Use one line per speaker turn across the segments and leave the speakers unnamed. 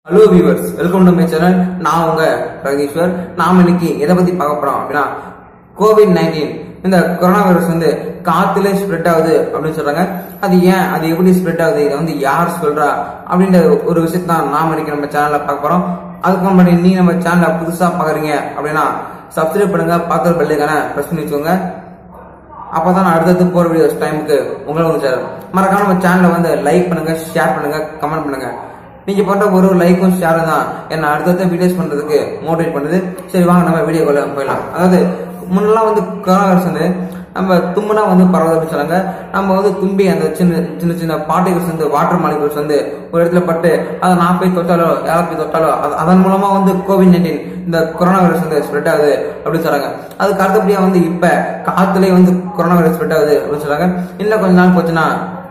hello viewers welcome to my channel நான் உங்க பிரகதீஸ்வர் நாம இன்னைக்கு எதை பத்தி பார்க்க போறோம் அப்படின்னா கோவிட் நைன்டீன் இந்த கொரோனா வைரஸ் வந்து காத்துல ஸ்ப்ரெட் ஆகுது அப்படின்னு சொல்றாங்க அது ஏன் அது எப்படி ஸ்ப்ரெட் ஆகுது இதை வந்து யார் சொல்றா அப்படின்ற ஒரு விஷயத்தை தான் நாம இன்னைக்கு நம்ம சேனல்ல பார்க்க போறோம் அதுக்கு முன்னாடி நீ நம்ம சேனலை புதுசா பாக்குறீங்க அப்படின்னா சப்ஸ்கிரைப் பண்ணுங்க பக்கத்தில் பெல்லுக்கான பிரஸ் பண்ணி வச்சுக்கோங்க அப்பதான் நான் அடுத்தடுத்து போற வீடியோஸ் டைமுக்கு உங்களை வந்து சேரும் மறக்காம நம்ம சேனலை வந்து லைக் பண்ணுங்க ஷேர் பண்ணுங்க கமெண்ட் பண்ணுங்க நீங்க பண்ற ஒரு லைக்கும் ஷேரும் தான் என்ன அடுத்தடுத்த வீடியோஸ் பண்றதுக்கு மோட்டிவேட் பண்ணுது சரி வாங்க நம்ம வீடியோக்குள்ள போயிடலாம் அதாவது முன்னெல்லாம் வந்து கொரோனா வைரஸ் வந்து நம்ம தும்முனா வந்து பரவாயில்ல அப்படின்னு சொன்னாங்க நம்ம வந்து தும்பி அந்த சின்ன சின்ன சின்ன பார்ட்டிகல்ஸ் வந்து வாட்டர் மாலிகூல்ஸ் வந்து ஒரு இடத்துல பட்டு அதை நான் போய் தொட்டாலோ யாரும் போய் தொட்டாலோ அது- அதன் மூலமா வந்து கோவிட் நைன்டீன் இந்த கொரோனா வைரஸ் வந்து ஸ்ப்ரெட் ஆகுது அப்படின்னு சொல்றாங்க அதுக்கு அடுத்தபடியா வந்து இப்ப காத்துலயே வந்து கொரோனா வைரஸ் ஸ்ப்ரெட் ஆகுது அப்படின்னு சொல்றாங்க இன்னும் கொஞ்ச நாள் போச்சுன்னா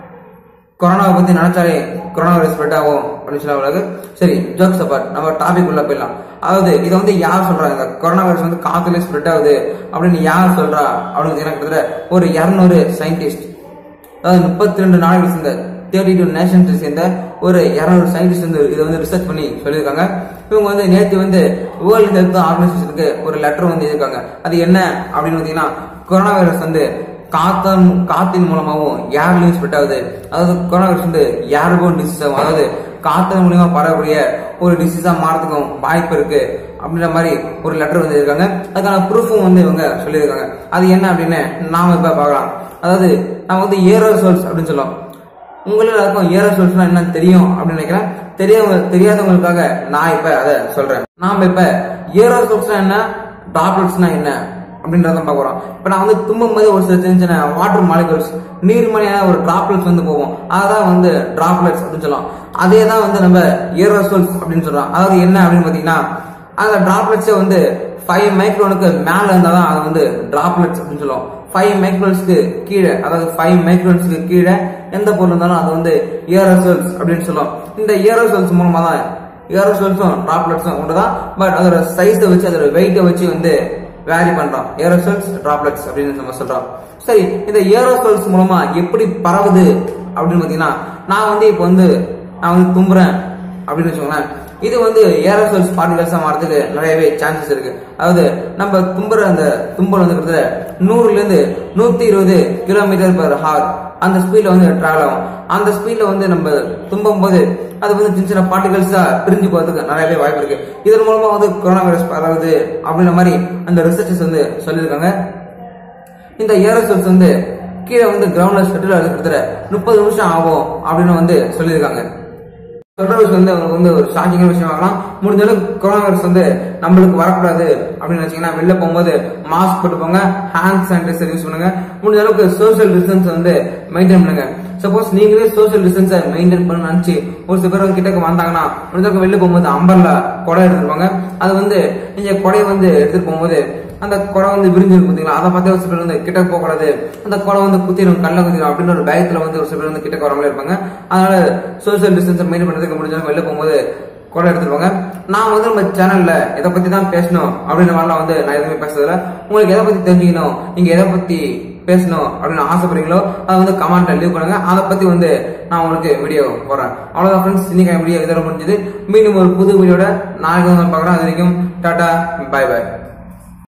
கொரோனாவை பத்தி நினைச்சாலே கொரோனா வைரஸ் ஸ்ப்ரெட் ஆகும் அப்படின்னு சொல்லுவாங்க சரி ஜோக்ஸ் அப்பார்ட் நம்ம டாபிக் உள்ள போயிடலாம் அதாவது இதை வந்து யார் சொல்றாங்க இந்த கொரோனா வைரஸ் வந்து காத்துல ஸ்ப்ரெட் ஆகுது அப்படின்னு யார் சொல்றா அப்படின்னு எனக்கு கிட்டத்தட்ட ஒரு இரநூறு சயின்டிஸ்ட் அதாவது முப்பத்தி ரெண்டு நாடுகள் சேர்ந்த தேர்ட்டி டூ நேஷன்ஸ் சேர்ந்த ஒரு இரநூறு சயின்டிஸ்ட் வந்து இதை வந்து ரிசர்ச் பண்ணி சொல்லியிருக்காங்க இவங்க வந்து நேற்று வந்து வேர்ல்டு ஹெல்த் ஆர்கனைசேஷனுக்கு ஒரு லெட்டர் வந்து எழுதியிருக்காங்க அது என்ன அப்படின்னு பார்த்தீங்கன்னா கொரோனா வைரஸ் வந்து காத்தன் காத்தின் மூலமாகவும் ஏர்லையும் ஸ்ப்ரெட் ஆகுது அதாவது கொரோனா வைரஸ் வந்து ஏர்போன் டிசீஸ் ஆகும் அதாவது காத்தன் மூலியமா பரவக்கூடிய ஒரு டிசீஸா மாறதுக்கும் வாய்ப்பு இருக்கு அப்படின்ற மாதிரி ஒரு லெட்டர் வந்து இருக்காங்க அதுக்கான ப்ரூஃபும் வந்து இவங்க சொல்லியிருக்காங்க அது என்ன அப்படின்னு நாம இப்ப பார்க்கலாம் அதாவது நம்ம வந்து ஏரோசோல்ஸ் அப்படின்னு சொல்லுவோம் உங்கள எல்லாருக்கும் ஏரோசோல்ஸ்னா என்ன தெரியும் அப்படின்னு நினைக்கிறேன் தெரியவங்க தெரியாதவங்களுக்காக நான் இப்ப அதை சொல்றேன் நாம இப்ப ஏரோசோல்ஸ்னா என்ன டாப்லெட்ஸ்னா என்ன அப்படின்றத பார்க்க போறோம் இப்ப நான் வந்து தும்பும் போது ஒரு சில சின்ன சின்ன வாட்டர் மாலிகூல்ஸ் நீர்மணியான ஒரு டிராப்லெட்ஸ் வந்து போவோம் அதான் வந்து டிராப்லெட்ஸ் அப்படின்னு சொல்லலாம் அதே தான் வந்து நம்ம ஏரோசோல்ஸ் அப்படின்னு சொல்றோம் அதாவது என்ன அப்படின்னு பாத்தீங்கன்னா அந்த டிராப்லெட்ஸே வந்து ஃபைவ் மைக்ரோனுக்கு மேல இருந்தா தான் அது வந்து டிராப்லெட்ஸ் அப்படின்னு சொல்லுவோம் ஃபைவ் மைக்ரோன்ஸ்க்கு கீழே அதாவது ஃபைவ் மைக்ரோன்ஸ்க்கு கீழே எந்த பொருள் இருந்தாலும் அது வந்து ஏரோசோல்ஸ் அப்படின்னு சொல்லுவோம் இந்த ஏரோசோல்ஸ் மூலமா தான் ஏரோசோல்ஸும் டிராப்லெட்ஸும் ஒன்றுதான் பட் அதோட சைஸை வச்சு அதோட வெயிட்டை வச்சு வந்து வேரி பண்றோம் ஏரோசோல்ஸ் டிராப்லெட்ஸ் அப்படின்னு நம்ம சொல்றோம் சரி இந்த ஏரோசோல்ஸ் மூலமா எப்படி பரவுது அப்படின்னு பாத்தீங்கன்னா நான் வந்து இப்போ வந்து நான் வந்து தும்புறேன் அப்படின்னு வச்சுக்கோங்களேன் இது வந்து ஏரோசோல்ஸ் பார்ட்டிகல்ஸா மாறதுக்கு நிறையவே சான்சஸ் இருக்கு அதாவது நம்ம தும்புற அந்த தும்பல் வந்து கிட்டத்தட்ட நூறுல இருந்து நூத்தி இருபது கிலோமீட்டர் பெர் ஹார் அந்த ஸ்பீட்ல வந்து டிராவல் ஆகும் அந்த ஸ்பீட்ல வந்து நம்ம தும்பும் போது அது வந்து சின்ன சின்ன பார்ட்டிகல்ஸா பிரிஞ்சு போறதுக்கு நிறையவே வாய்ப்பு இருக்கு இதன் மூலமா வந்து கொரோனா வைரஸ் பரவுது அப்படின்ற மாதிரி அந்த ரிசர்ச்சர்ஸ் வந்து சொல்லியிருக்காங்க இந்த ஏரோசோல்ஸ் வந்து கீழே வந்து கிரவுண்ட்ல செட்டில் இருக்கிறதுல முப்பது நிமிஷம் ஆகும் அப்படின்னு வந்து சொல்லியிருக்காங்க கொரோனா வைரஸ் வந்து அவங்களுக்கு வந்து ஒரு ஷாக்கிங்கான விஷயம் ஆகலாம் முடிஞ்ச அளவுக்கு கொரோனா வைரஸ் வந்து நம்மளுக்கு வரக்கூடாது அப்படின்னு நினைச்சீங்கன்னா வெளில போகும்போது மாஸ்க் போட்டு போங்க ஹேண்ட் சானிடைசர் யூஸ் பண்ணுங்க முடிஞ்ச அளவுக்கு சோஷியல் டிஸ்டன்ஸ் வந்து மெயின்டைன் பண்ணுங்க சப்போஸ் நீங்களே சோஷியல் டிஸ்டன்ஸை மெயின்டைன் பண்ண நினைச்சு ஒரு சில பேர் கிட்டக்கு வந்தாங்கன்னா முடிஞ்ச அளவுக்கு வெளில போகும்போது அம்பர்ல கொடை எடுத்துட்டு போங்க அது வந்து நீங்க கொடையை வந்து எடுத்துட்டு போகும்போது அந்த குடம் வந்து விரிஞ்சிருக்கு பாத்தீங்களா அதை பார்த்து ஒரு சில பேர் வந்து கிட்ட போக கூடாது அந்த குடம் வந்து குத்திடும் கல்ல குத்திடும் அப்படின்னு ஒரு பயத்துல வந்து ஒரு சில பேர் வந்து கிட்ட வராமலே இருப்பாங்க அதனால சோசியல் டிஸ்டன்ஸ் மெயின்டைன் பண்றதுக்கு முடிஞ்சாலும் வெளில போகும்போது குடம் எடுத்துட்டு போங்க நான் வந்து நம்ம சேனல்ல இதை பத்தி தான் பேசணும் அப்படின்ற மாதிரிலாம் வந்து நான் எதுவுமே பேசுறதில்ல உங்களுக்கு எதை பத்தி தெரிஞ்சுக்கணும் நீங்க எதை பத்தி பேசணும் அப்படின்னு ஆசைப்படுறீங்களோ அதை வந்து கமெண்ட்ல லீவ் பண்ணுங்க அதை பத்தி வந்து நான் உங்களுக்கு வீடியோ போடுறேன் அவ்வளவுதான் ஃப்ரெண்ட்ஸ் இன்னைக்கு வீடியோ இதோட முடிஞ்சது மீண்டும் ஒரு புது வீடியோட நாளைக்கு வந்து பார்க்குறேன் அது வரைக்கும் டாடா பை பை